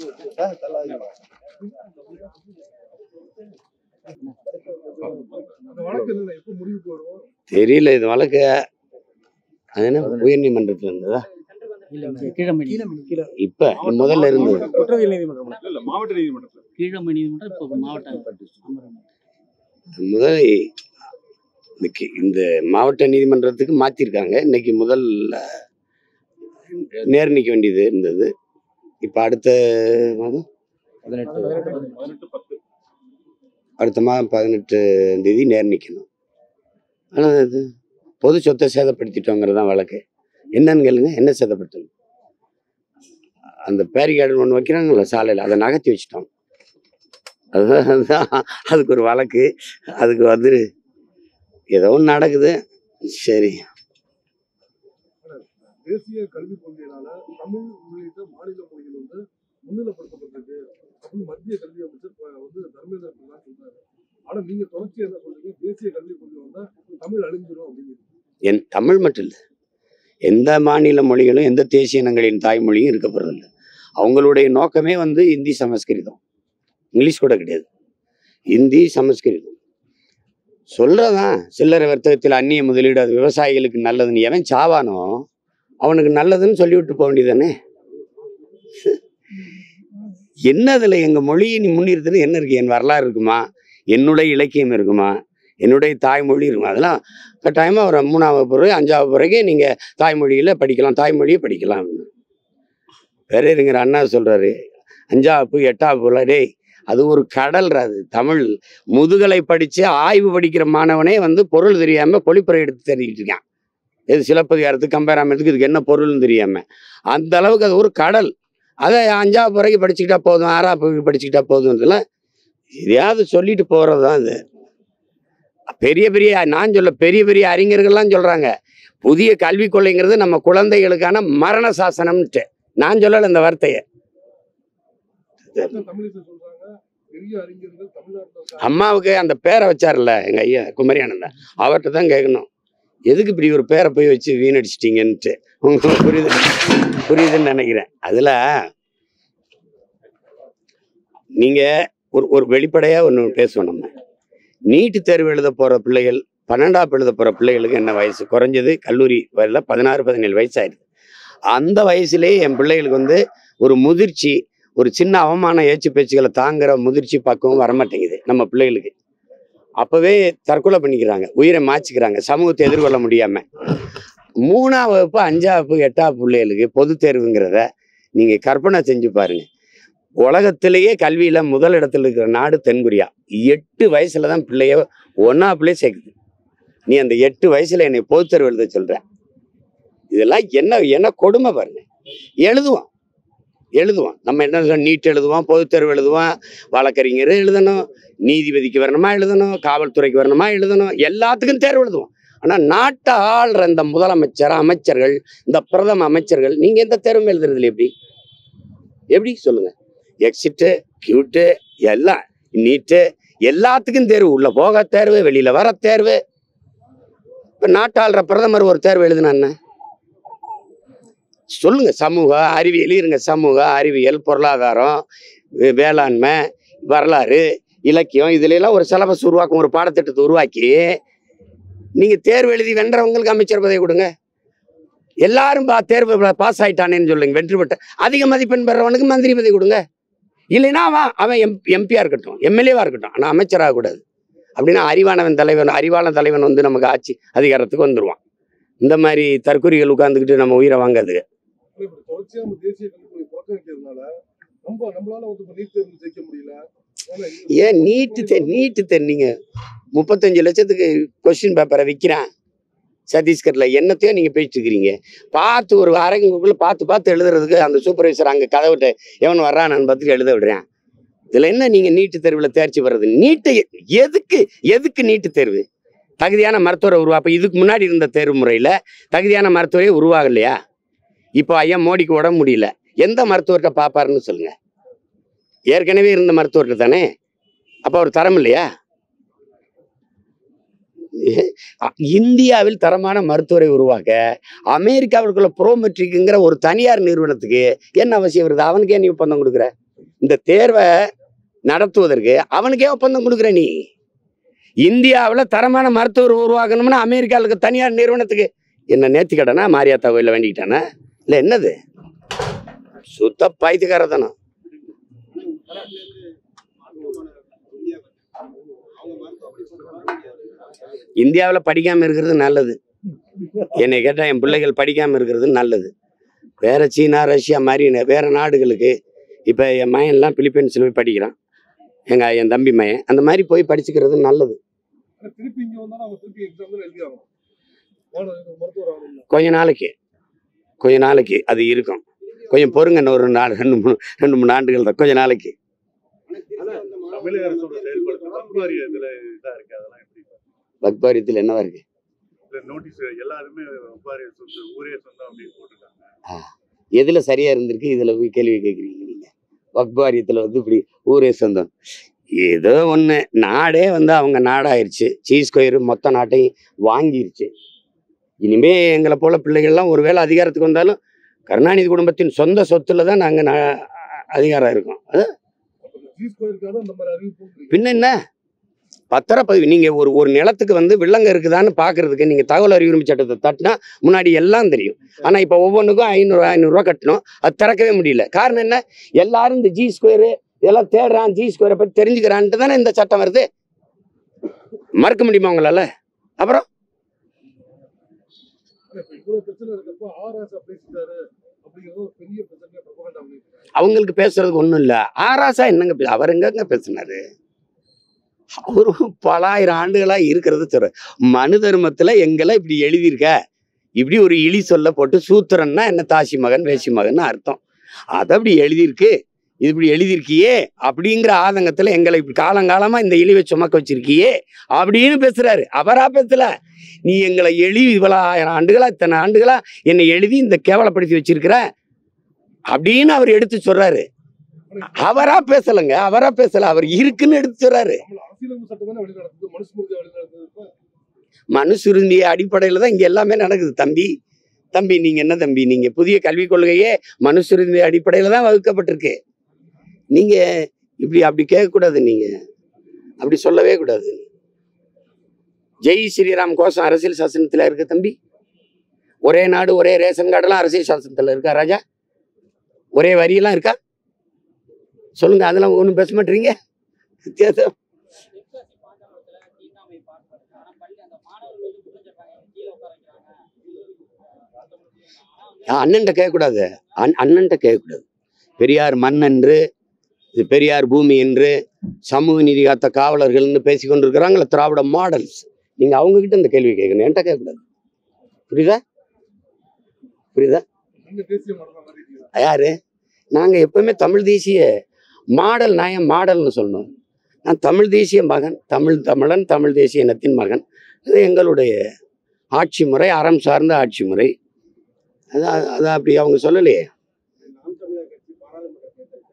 அந்த வழக்கு என்ன எப்ப முடிவுக்கு வரும் தெரியல இது வழக்கு அது என்ன உயர் நீதிமன்றத்தில் இருந்ததா கீழமணி இப்ப முதல்ல இருந்தது குற்றவியல் நீதிமன்றம் இல்ல, இல்ல மாவட்ட நீதிமன்றத்தில் கீழமணி நீதிமன்றம் இப்போ மாவட்ட அமர்வு. முதல் இந்த கி- இந்த மாவட்ட நீதிமன்றத்துக்கு மாத்திருக்காங்க இன்னைக்கு முதல் நேர் நிக்க வேண்டியது இருந்தது இப்ப அடுத்த மாதம் பதினெட்டு பத்து அடுத்த மாதம் பதினெட்டு தேதி நேர் நிக்கணும் ஆனால் இது பொது சொத்தை சேதப்படுத்திட்டோங்கிறது தான் வழக்கு என்னன்னு கேளுங்க என்ன சேதப்படுத்தணும் அந்த பேரிகார்டு ஒன்று வைக்கிறாங்களா சாலையில் அதை நகர்த்தி வச்சுட்டோம் அதுதான் அதுதான் அதுக்கு ஒரு வழக்கு அதுக்கு வந்து ஏதோ ஒன்று நடக்குது சரி தேசிய கல்விக் கொள்கையினால தமிழ் உள்ளிட்ட மாநில மொழிகள் வந்து முன்னிலைப்படுத்தப்பட்டிருக்கு அப்படின்னு மத்திய கல்வி அமைச்சர் ப- வந்து தர்மேந்திர பிரதான் சொல்றாரு ஆனா நீங்க தொடர்ச்சியா என்ன சொல்றீங்க தேசிய கல்விக் கொள்கை வந்தா தமிழ் அழிஞ்சிரும் அப்படிங்கிறது என் தமிழ் மட்டும் இல்லை எந்த மாநில மொழிகளும் எந்த தேசிய இனங்களின் தாய்மொழியும் இருக்கப்படுறதில்ல அவங்களுடைய நோக்கமே வந்து இந்தி சமஸ்கிருதம் இங்கிலீஷ் கூட கிடையாது இந்தி சமஸ்கிருதம் சொல்றதான் சில்லறை வர்த்தகத்தில் அந்நிய முதலீடு அது விவசாயிகளுக்கு நல்லதுன்னு எவன் சாவானோ அவனுக்கு நல்லதுன்னு சொல்லிவிட்டு போக வேண்டியதானே என்ன அதுல எங்க மொழியை நீ முன்னிறுத்துறது என்ன இருக்கு என் வரலாறு இருக்குமா என்னுடைய இலக்கியம் இருக்குமா என்னுடைய தாய்மொழி இருக்குமா அதெல்லாம் கட்டாயமாக ஒரு மூணாவது பிறகு அஞ்சாவது பிறகு நீங்கள் தாய்மொழியில் படிக்கலாம் தாய்மொழியை படிக்கலாம் பேரறிஞர் அண்ணா சொல்கிறாரு அஞ்சாவது எட்டாவது பிள்ளை டேய் அது ஒரு கடல்ரா அது தமிழ் முதுகலை படித்து ஆய்வு படிக்கிற மாணவனே வந்து பொருள் தெரியாமல் பொழிப்புரை எடுத்து தெரிஞ்சுட்டு இருக்கான் இது சிலப்பதிகாரத்துக்கு கம்பேராமத்துக்கு இதுக்கு என்ன பொருள்னு தெரியாமல் அந்த அளவுக்கு அது ஒரு கடல் அதை அஞ்சாவது பிறகு படிச்சுக்கிட்டா போதும் ஆறாவது பிறகு படிச்சுக்கிட்டா போதும்ன்றதுல எதையாவது சொல்லிட்டு போகிறது தான் இது பெரிய பெரிய நான் சொல்ல பெரிய பெரிய அறிஞர்கள்லாம் சொல்றாங்க புதிய கல்விக் கொள்கைங்கிறது நம்ம குழந்தைகளுக்கான மரண சாசனம்ன்ட்டு நான் சொல்லல இந்த வார்த்தையை தமிழிசை சொல்றாங்க பெரிய அறிஞர்கள் தமிழ்நாட்டில் அம்மாவுக்கு அந்த பேரை வச்சார்ல எங்க ஐயா குமரி ஆனந்தன் அவர்கிட்ட தான் கேட்கணும் எதுக்கு இப்படி ஒரு பேரை போய் வச்சு வீணடிச்சிட்டீங்கன்ட்டு உங்களுக்கு புரியுது புரியுதுன்னு நினைக்கிறேன் அதுல நீங்க ஒரு ஒரு வெளிப்படையா ஒன்று பேசுவோம் நம்ம நீட்டு தேர்வு எழுத போற பிள்ளைகள் பன்னெண்டாம் எழுத போற பிள்ளைகளுக்கு என்ன வயசு குறைஞ்சது கல்லூரி வரல பதினாறு பதினேழு வயசு ஆயிடுது அந்த வயசுலேயே என் பிள்ளைகளுக்கு வந்து ஒரு முதிர்ச்சி ஒரு சின்ன அவமான ஏச்சு பேச்சுகளை தாங்குற முதிர்ச்சி பக்குவம் வரமாட்டேங்குது நம்ம பிள்ளைகளுக்கு அப்பவே தற்கொலை பண்ணிக்கிறாங்க உயிரை மாச்சிக்கிறாங்க சமூகத்தை எதிர்கொள்ள முடியாம மூணாம் வகுப்பு அஞ்சாம் வகுப்பு எட்டாம் பிள்ளைகளுக்கு பொது தேர்வுங்கிறத நீங்க கற்பனை செஞ்சு பாருங்க உலகத்திலேயே கல்வியில முதல் இடத்துல இருக்கிற நாடு தென்கொரியா எட்டு வயசுல தான் பிள்ளைய ஒன்னா பிள்ளைய சேர்க்குது நீ அந்த எட்டு வயசுல என்னை பொது தேர்வு எழுத சொல்ற இதெல்லாம் என்ன என்ன கொடுமை பாருங்க எழுதுவோம் எழுதுவோம் நம்ம என்ன சொல்றோம், நீட் எழுதுவோம் பொதுத் தேர்வு எழுதுவோம் வழக்கறிஞர் எழுதணும் நீதிபதிக்கு வரணுமா எழுதணும் காவல்துறைக்கு வரணுமா எழுதணும் எல்லாத்துக்கும் தேர்வு எழுதுவோம் ஆனால் நாட்டை ஆள்ற இந்த முதலமைச்சர் அமைச்சர்கள் இந்த பிரதம அமைச்சர்கள் நீங்கள் எந்த தேர்வும் எழுதுறதுல எப்படி எப்படி சொல்லுங்க எக்ஸிட்டு கியூட்டு எல்லாம் நீட்டு எல்லாத்துக்கும் தேர்வு உள்ள போக தேர்வு வெளியில வர தேர்வு இப்போ நாட்டாளுற பிரதமர் ஒரு தேர்வு எழுதுனா என்ன சொல்லுங்க சமூக அறிவியல் இருங்க சமூக அறிவியல் பொருளாதாரம் வே- வேளாண்மை வரலாறு இலக்கியம் இதுல எல்லாம் ஒரு சிலபஸ் உருவாக்கும் ஒரு பாடத்திட்டத்தை உருவாக்கி நீங்க தேர்வு எழுதி வென்றவங்களுக்கு அமைச்சர் பதவி கொடுங்க எல்லாரும் பா தேர்வு பாஸ் ஆயிட்டானேன்னு சொல்லுங்க வெற்றி பெற்ற அதிக மதிப்பெண் பெறவனுக்கு மந்திரி பதவி கொடுங்க இல்லைன்னா அவன் அவன் எம் எம்பியா இருக்கட்டும் எம்எல்ஏவா இருக்கட்டும் ஆனால் அமைச்சராக கூடாது அப்படின்னா அறிவானவன் தலைவன் அறிவான தலைவன் வந்து நமக்கு ஆட்சி அதிகாரத்துக்கு வந்துருவான் இந்த மாதிரி தற்கொலைகள் உட்கார்ந்துக்கிட்டு நம்ம உயிரை வாங்காது இப்படி தொடர்ச்சியா நம்ம தேசிய கல்விக் கொள்கை புறக்கணிக்கிறதுனால நம்ம நம்மளால வந்து இப்ப நீட் தேர்வு ஜெயிக்க முடியல ஏன்னா இது- ஏன் நீட்டு தெ நீட்டு தெ நீங்க முப்பத்தஞ்சு லட்சத்துக்கு கொஸ்டின் பேப்பரை விற்கிறான் சத்தீஸ்கர்ல என்னத்தையும் நீங்க பேசிட்டு இருக்கிறீங்க பார்த்து ஒரு அரங்குக்குள்ள பார்த்து பார்த்து எழுதுறதுக்கு அந்த சூப்பர்வைசர் அங்க கதவிட்ட எவன் வர்றான்னு பார்த்துட்டு எழுத விடுறேன் இதுல என்ன நீங்க நீட்டு தேர்வுல தேர்ச்சி வர்றது நீட்டை எதுக்கு எதுக்கு நீட்டு தேர்வு தகுதியான மருத்துவரை உருவாப்ப இதுக்கு முன்னாடி இருந்த தேர்வு முறையில தகுதியான மருத்துவரே உருவாகலையா இப்போ ஐயா மோடிக்கு உடம்பு முடியல எந்த மருத்துவர்கிட்ட பார்ப்பாருன்னு சொல்லுங்க ஏற்கனவே இருந்த மருத்துவர்கிட்ட தானே அப்போ அவர் தரம் இல்லையா அ- இந்தியாவில் தரமான மருத்துவரை உருவாக்க அமெரிக்காவிற்குள்ள ப்ரோமெட்ரிக்குங்கிற ஒரு தனியார் நிறுவனத்துக்கு என்ன அவசியம் வருது அவனுக்கு ஏன் நீ ஒப்பந்தம் கொடுக்குற இந்த தேர்வை நடத்துவதற்கு அவனுக்கே ஒப்பந்தம் கொடுக்குற நீ இந்தியாவில் தரமான மருத்துவர் உருவாக்கணும்னா அமெரிக்காவுக்கு தனியார் நிறுவனத்துக்கு என்ன நேர்த்தி கடனா மாரியாத்தா கோயிலில் வேண்டிக்கிட்டானா இல்லை என்னது சுத்த பைத்தியக்காரத்தனம் இந்தியாவில் படிக்காமல் இருக்கிறது நல்லது என்னை கேட்டால் என் பிள்ளைகள் படிக்காமல் இருக்கிறது நல்லது வேற சீனா ரஷ்யா மாதிரி ந- வேற நாடுகளுக்கு இப்போ என் மயன்லாம் பிலிப்பைன்ஸில் போய் படிக்கிறான் எங்க என் தம்பி மயன் அந்த மாதிரி போய் படிச்சுக்கிறது நல்லது ஆனா திருப்பி இங்க வந்தாலும் அவங்க திருப்பி எக்ஸாம் தான் எழுதி ஆகணும் மாணவர்கள் மருத்துவர் ஆகணும் கொஞ்ச நாளைக்கு கொஞ்ச நாளைக்கு அது இருக்கும் கொஞ்சம் பொறுங்க இன்னும் ஒரு நாலு ரெண்டு மூணு ரெண்டு மூணு ஆண்டுகள் தான் கொஞ்ச நாளைக்கு தமிழக அரசோட செயல்பாடு பக்வாரி இதுல இதா இருக்கு அதெல்லாம் எப்படி பக்பாரியத்தில் என்னவா இருக்கு இந்த நோட்டீஸ் எல்லாருமே பக்வாரி சொந்த ஊரே சொந்தம் அப்படின்னு போட்டிருக்காங்க எதில் சரியாக இருந்திருக்கு இதில் போய் கேள்வி கேட்குறீங்க நீங்கள் வக்பாரியத்தில் வந்து இப்படி ஊரே சொந்தம் ஏதோ ஒன்று நாடே வந்து அவங்க நாடாயிருச்சு சீஸ் கொயரு மொத்த நாட்டையும் வாங்கிருச்சு இனிமே எங்களை போல பிள்ளைகள்லாம் ஒருவேளை அதிகாரத்துக்கு வந்தாலும் கருணாநிதி குடும்பத்தின் சொந்த சொத்துல தான் நாங்கள் அதிகாரம் இருக்கோம் அது அப்ப இந்த ஜி ஸ்கொயருக்காக இந்த மாதிரி அறிவிப்பு பின்ன என்ன பத்திரப்பதிவு நீங்கள் ஒரு ஒரு நிலத்துக்கு வந்து வில்லங்க இருக்குதான்னு பார்க்கறதுக்கு நீங்கள் தகவல் அறிவுரிமை சட்டத்தை தட்டினா முன்னாடி எல்லாம் தெரியும் ஆனால் இப்போ ஒவ்வொன்றுக்கும் ஐநூறு ஐநூறுரூவா கட்டணும் அது திறக்கவே முடியல காரணம் என்ன எல்லாரும் இந்த ஜி ஸ்கொயரு இதெல்லாம் தேடுறான் ஜி ஸ்கொயரை பற்றி தெரிஞ்சுக்கிறான்ட்டு தானே இந்த சட்டம் வருது மறுக்க முடியுமா உங்களால அப்புறம் ஆனா இப்ப இவ்வளவு பிரச்சனை இருக்கப்போ ஆர்எஸ் பேசிட்டாரு அப்படிங்கிறது ஒரு பெரிய பிரச்சனையா பிரபகண்டா பண்ணிருக்காங்க அவங்களுக்கு பேசுறதுக்கு ஒன்றும் இல்லை ஆராசா என்னங்க பே- அவர் எங்கங்க பேசினாரு அவரு பல ஆயிரம் ஆண்டுகளா இருக்கிறது சொல்ற மனு தர்மத்துல எங்களை இப்படி எழுதியிருக்க இப்படி ஒரு இழி சொல்ல போட்டு சூத்திரன்னா என்ன தாசி மகன் வேசி மகன் அர்த்தம் அதை அப்படி எழுதியிருக்கு இது இப்படி எழுதியிருக்கியே அப்படிங்கிற ஆதங்கத்துல எங்களை இப்படி காலங்காலமா இந்த இழிவை சுமக்க வச்சிருக்கியே அப்படின்னு பேசுறாரு அவரா பேசல நீ எங்களை எழுதி இவ்வளவு ஆயிரம் ஆண்டுகளா இத்தனை ஆண்டுகளா என்னை எழுதி இந்த கேவலப்படுத்தி வச்சிருக்கிற அப்படின்னு அவர் எடுத்து சொல்றாரு அவரா பேசலங்க அவரா பேசல அவர் இருக்குன்னு எடுத்து சொல்றாரு நம்மள அரசியலமைப்பு சட்டம் தானே வழி நடத்துது மனுஸ்மிருதி வழி நடத்துது இப்ப மனுசுருந்திய அடிப்படையில தான் இங்க எல்லாமே நடக்குது தம்பி தம்பி நீங்க என்ன தம்பி நீங்க புதிய கல்விக் கொள்கையே மனுசுருந்திய அடிப்படையில தான் வகுக்கப்பட்டிருக்கு நீங்க இப்படி அப்படி கேட்கக்கூடாது நீங்க அப்படி சொல்லவே கூடாது ஜெய் ஸ்ரீராம் கோஷம் அரசியல் சாசனத்துல இருக்கு தம்பி ஒரே நாடு ஒரே ரேஷன் கார்டெல்லாம் அரசியல் சாசனத்துல இருக்கா ராஜா ஒரே வரியெல்லாம் இருக்கா சொல்லுங்க அதெல்லாம் ஒன்றும் பேச மாட்டீங்க வித்தியாசம் தெற்காசி பாண்டவரத்துல தீண்டாமை பார்ப்பது ஆனா பள்ளி அந்த மாணவர்கள் வந்து புரிஞ்சிருக்காங்க கீழே உட்கார வைக்கிறாங்க அண்ணன்ட்ட கேட்கக்கூடாது அண் அண்ணன்ட்ட கேட்கக்கூடாது பெரியார் மண் என்று இது பெரியார் பூமி என்று சமூக நீதி காத்த காவலர்கள்னு பேசி கொண்டிருக்கிறாங்களே திராவிட மாடல்ஸ் நீங்க அவங்க கிட்ட இந்த கேள்வி கேட்கணும் என்கிட்ட கேட்கக்கூடாது புரியுதா புரியுதா நீங்க தேசிய மடம் மாதிரி இருக்கீங்க. யாரு நாங்க எப்பவுமே தமிழ் தேசிய மாடல் நான் மாடல்னு சொல்லணும் நான் தமிழ் தேசிய மகன் தமிழ் தமிழன் தமிழ் தேசிய இனத்தின் மகன் அது எங்களுடைய ஆட்சி முறை அறம் சார்ந்த ஆட்சி முறை அது அது அப்படி அவங்க சொல்லலையே நாம் தமிழர் கட்சி பாராளுமன்ற தேர்தல்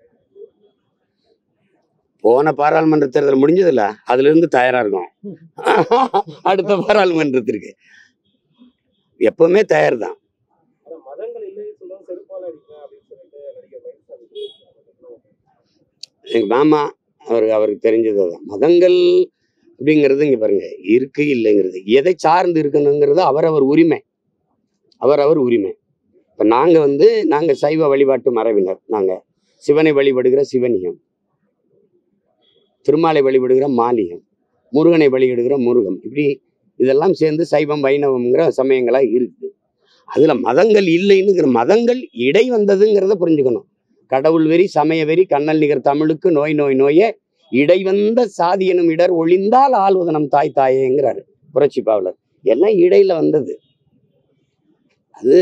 போன பாராளுமன்ற தேர்தல் முடிஞ்சதில்ல அதுல இருந்து தயாரா இருக்கும் அடுத்த பாராளுமன்றத்திற்கு எப்பவுமே தயார் தான் ஆனா மதங்கள் இல்லைன்னு சொல்ல செருப்பால அடிக்கிறேன் அப்படின்னு சொல்லிட்டு நடிகர் மயில்சாமி எங்க மாமா அவருக்கு அவருக்கு தெரிஞ்சது தான் மதங்கள் அப்படிங்கிறது இங்க பாருங்க இருக்கு இல்லைங்கிறது எதை சார்ந்து இருக்கணுங்கிறது அவரவர் உரிமை அவரவர் உரிமை இப்ப நாங்க வந்து நாங்க சைவ வழிபாட்டு மரபினர் நாங்க சிவனை வழிபடுகிற சிவனியம் திருமாலை வழிபடுகிற மாலியம் முருகனை வழிபடுகிற முருகம் இப்படி இதெல்லாம் சேர்ந்து சைவம் வைணவம்ங்கிற சமயங்களா இருக்குது அதுல மதங்கள் இல்லைன்னுங்கிற மதங்கள் இடை வந்ததுங்கிறத புரிஞ்சுக்கணும் கடவுள் வெறி சமய வெறி கண்ணல் நிகர் தமிழுக்கு நோய் நோய் நோயே இடைவந்த சாதி எனும் இடர் ஒளிந்தால் ஆள்வது நம் தாய் தாயேங்கிறாரு புரட்சி பாவலர் எல்லாம் இடையில வந்தது அது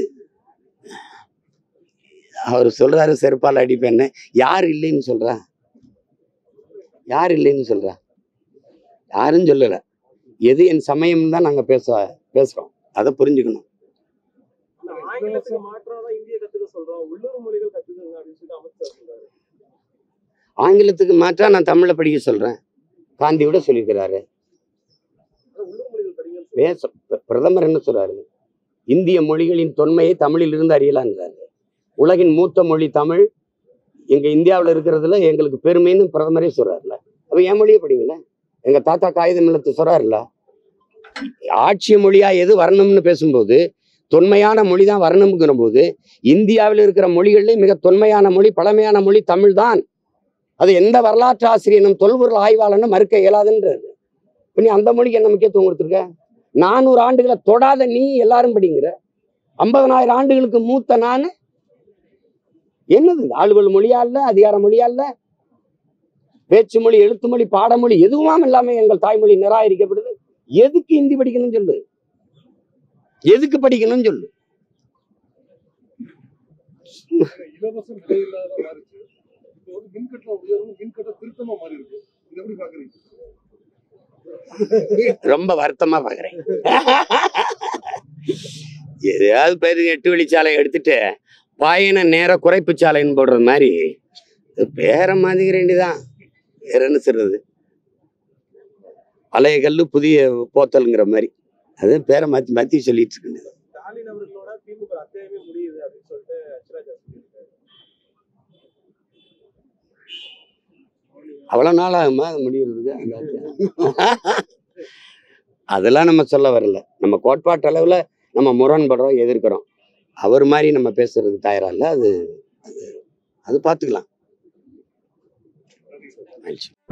அவர் சொல்றாரு செருப்பால் அடிப்பேன்னு யார் இல்லைன்னு சொல்றா யார் இல்லைன்னு சொல்றா யாரும் சொல்லல எது என் சமயம் தான் நாங்க பேச பேசுறோம் அதை புரிஞ்சுக்கணும் ஆங்கிலத்துக்கு மாற்றாதான் இந்திய கத்துக்க சொல்றோம் உள்ளூர் மொழிகள் கத்துக்கங்க அப்படின்னு சொல்லிட்டு அமைச்சர் சொல்றாரு ஆங்கிலத்துக்கு மாற்றா நான் தமிழை படிக்க சொல்றேன் காந்தியோட சொல்லியிருக்கிறாரு ஆனா உள்ளூர் மொழிகள் படிங்க பேச பிர- பிரதமர் என்ன சொல்றாரு இந்திய மொழிகளின் தொன்மையை தமிழில் இருந்து அறியலாங்கிறாரு உலகின் மூத்த மொழி தமிழ் எங்க இந்தியாவில் இருக்கிறதுல எங்களுக்கு பெருமைன்னு பிரதமரே சொல்றாருல அப்ப என் மொழியை படிங்களேன் எங்க தாத்தா காகிதம் இல்லத்து சொல்றாருல ஆட்சி மொழியா எது வரணும்னு பேசும்போது தொன்மையான மொழி தான் வரணுங்கிற போது இந்தியாவில் இருக்கிற மொழிகளிலே மிக தொன்மையான மொழி பழமையான மொழி தமிழ் தான் அது எந்த வரலாற்று ஆசிரியனும் தொல்பொருள் ஆய்வாளனும் மறுக்க இயலாதுன்றது இப்ப நீ அந்த மொழிக்கு என்ன முக்கியத்துவம் கொடுத்துருக்க நானூறு ஆண்டுகளை தொடாத நீ எல்லாரும் படிங்கிற ஐம்பதனாயிரம் ஆண்டுகளுக்கு மூத்த நான் என்னது இது? ஆளுவல் மொழியா இல்ல அதிகார மொழியா இல்ல பேச்சு மொழி எழுத்து மொழி பாடமொழி எதுவும் இல்லாம எங்கள் தாய்மொழி நிராகரிக்கப்படுது எதுக்கு ஹிந்தி படிக்கணும்னு சொல்லு எதுக்கு படிக்கணும்னு சொல்லு இலவசம் விலையில்லாத மாறிச்சு இப்போ வந்து மின்கட்டண உயர்வு மின்கட்ட திருத்தமா மாறி இருக்கு இது எப்படி பாக்குறீங்க ரொம்ப வருத்தமா பாக்குறேன் எதையாவது பேரு எட்டு வழிச்சாலை எடுத்துட்டு பயண நேர குறைப்பு சாலைன்னு போடுறது மாதிரி இது பேரை மாத்திக்க வேண்டியதான் வேற என்ன சொல்றது பழைய கல்லு புதிய போத்தல்ங்கிற மாதிரி அது பேரை மாத்தி மாத்தி சொல்லிட்டு இருக்கு ஸ்டாலின் அவர்களோட திமுக அத்தியாயமே முடியுது அப்படின்னு சொல்லிட்டு அச்சுராஜா சொல்லியிருக்காரு அவ்வளவு நாள் ஆகுமா அது முடியறதுக்கு அந்த அத்தியாயம்? அதெல்லாம் நம்ம சொல்ல வரல நம்ம கோட்பாட்டு அளவுல நம்ம முரண்படுறோம் எதிர்க்கிறோம் அவர் மாதிரி நம்ம பேசுறதுக்கு தயாரா இல்ல அது அது அது பார்த்துக்கலாம் மகிழ்ச்சி